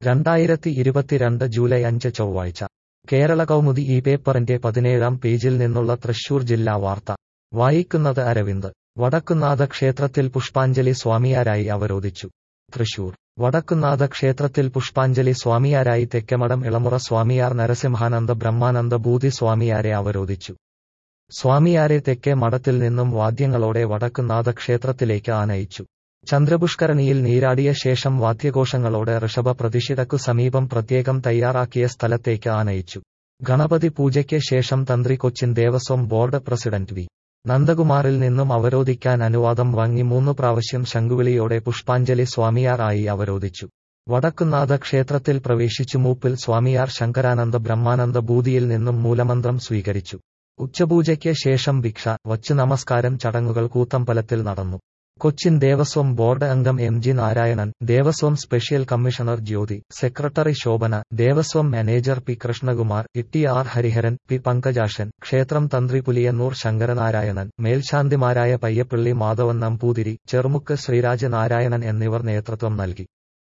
രണ്ടായിരത്തി ഇരുപത്തിരണ്ട് ജൂലൈ അഞ്ച് ചൊവ്വാഴ്ച കേരള കൗമുദി ഈ പേപ്പറിന്റെ പതിനേഴാം പേജിൽ നിന്നുള്ള തൃശൂർ ജില്ലാ വാർത്ത വായിക്കുന്നത് അരവിന്ദ് വടക്കുന്നാഥ ക്ഷേത്രത്തിൽ പുഷ്പാഞ്ജലി സ്വാമിയാരായി അവരോധിച്ചു തൃശൂർ വടക്കുന്നാഥ ക്ഷേത്രത്തിൽ പുഷ്പാഞ്ജലി സ്വാമിയാരായി തെക്കമഠം ഇളമുറ സ്വാമിയാർ നരസിംഹാനന്ദ ബ്രഹ്മാനന്ദ ഭൂതി സ്വാമിയാരെ അവരോധിച്ചു സ്വാമിയാരെ തെക്കേ മഠത്തിൽ നിന്നും വാദ്യങ്ങളോടെ വടക്കുന്നാഥ ക്ഷേത്രത്തിലേക്ക് ആനയിച്ചു ചന്ദ്രപുഷ്കരണിയിൽ നീരാടിയ ശേഷം വാദ്യഘോഷങ്ങളോടെ ഋഷഭ പ്രതിഷ്ഠിതക്കു സമീപം പ്രത്യേകം തയ്യാറാക്കിയ സ്ഥലത്തേക്ക് ആനയിച്ചു ഗണപതി പൂജയ്ക്ക് ശേഷം തന്ത്രി Cochin Devaswom board president V നന്ദകുമാറിൽ നിന്നും അവരോധിക്കാൻ അനുവാദം വാങ്ങി മൂന്ന് പ്രാവശ്യം ശംഖുവിളിയോടെ പുഷ്പാഞ്ജലി സ്വാമിയാർ ആയി അവരോധിച്ചു വടക്കുന്നാഥ ക്ഷേത്രത്തിൽ പ്രവേശിച്ചു മൂപ്പിൽ സ്വാമിയാർ ശങ്കരാനന്ദ ബ്രഹ്മാനന്ദ ഭൂതിയിൽ നിന്നും മൂലമന്ത്രം സ്വീകരിച്ചു ഉച്ചപൂജയ്ക്ക് ശേഷം ഭിക്ഷ വച്ചു നമസ്കാരം ചടങ്ങുകൾ കൂത്തമ്പലത്തിൽ നടന്നു കൊച്ചിൻ ദേവസ്വം ബോർഡ് അംഗം M G Narayanan Devaswom special commissioner Jyothi secretary Shobhana Devaswom manager P Krishnakumar Itty R Hariharan P Pankajakshan ക്ഷേത്രം തന്ത്രി പുലിയന്നൂർ ശങ്കരനാരായണൻ മേൽശാന്തിമാരായ പയ്യപ്പള്ളി മാധവൻ നമ്പൂതിരി ചെറുമുക്ക് ശ്രീരാജ നാരായണൻ എന്നിവർ നേതൃത്വം നൽകി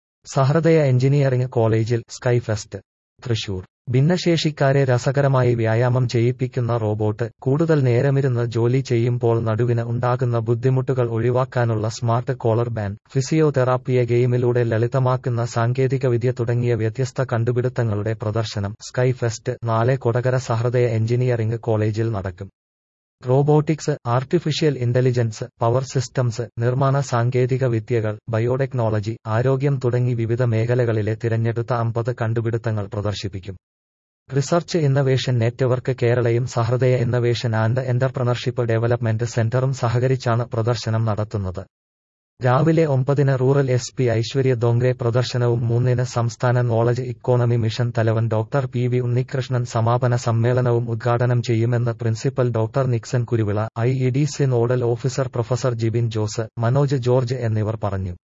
സഹൃദയ എഞ്ചിനീയറിംഗ് കോളേജിൽ സ്കൈഫെസ്റ്റ് തൃശൂർ ഭിന്നശേഷിക്കാരെ രസകരമായി വ്യായാമം ചെയ്യിപ്പിക്കുന്ന റോബോട്ട് കൂടുതൽ നേരമിരുന്ന് ജോലി ചെയ്യുമ്പോൾ നടുവിന് ഉണ്ടാകുന്ന ബുദ്ധിമുട്ടുകൾ ഒഴിവാക്കാനുള്ള സ്മാർട്ട് കോളർ ബാൻഡ് ഫിസിയോതെറാപ്പിയെ ഗെയിമിലൂടെ ലളിതമാക്കുന്ന സാങ്കേതികവിദ്യ തുടങ്ങിയ വ്യത്യസ്ത കണ്ടുപിടുത്തങ്ങളുടെ പ്രദർശനം സ്കൈഫെസ്റ്റ് നാളെ കൊടകര സഹൃദയ എഞ്ചിനീയറിംഗ് കോളേജിൽ നടക്കും robotics artificial intelligence power systems നിർമ്മാണ സാങ്കേതിക വിദ്യകൾ ബയോടെക്നോളജി ആരോഗ്യം തുടങ്ങി വിവിധ മേഖലകളിലെ തിരഞ്ഞെടുത്ത അമ്പത് കണ്ടുപിടുത്തങ്ങൾ പ്രദർശിപ്പിക്കും റിസർച്ച് ഇന്നവേഷൻ നെറ്റ്വർക്ക് കേരളയും Sahrdaya innovation and entrepreneurship development സെന്ററും സഹകരിച്ചാണ് പ്രദർശനം നടത്തുന്നത് രാവിലെ ഒമ്പതിന് rural S P Aishwarya Dongre പ്രദർശനവും മൂന്നിന് സംസ്ഥാന നോളജ് ഇക്കോണമി മിഷൻ തലവൻ ഡോക്ടർ പി വി ഉണ്ണികൃഷ്ണൻ സമാപന സമ്മേളനവും ഉദ്ഘാടനം ചെയ്യുമെന്ന് principal doctor Nixon Kuruvila I E D C nodal officer professor Jibin Jose Manoj George എന്നിവർ പറഞ്ഞു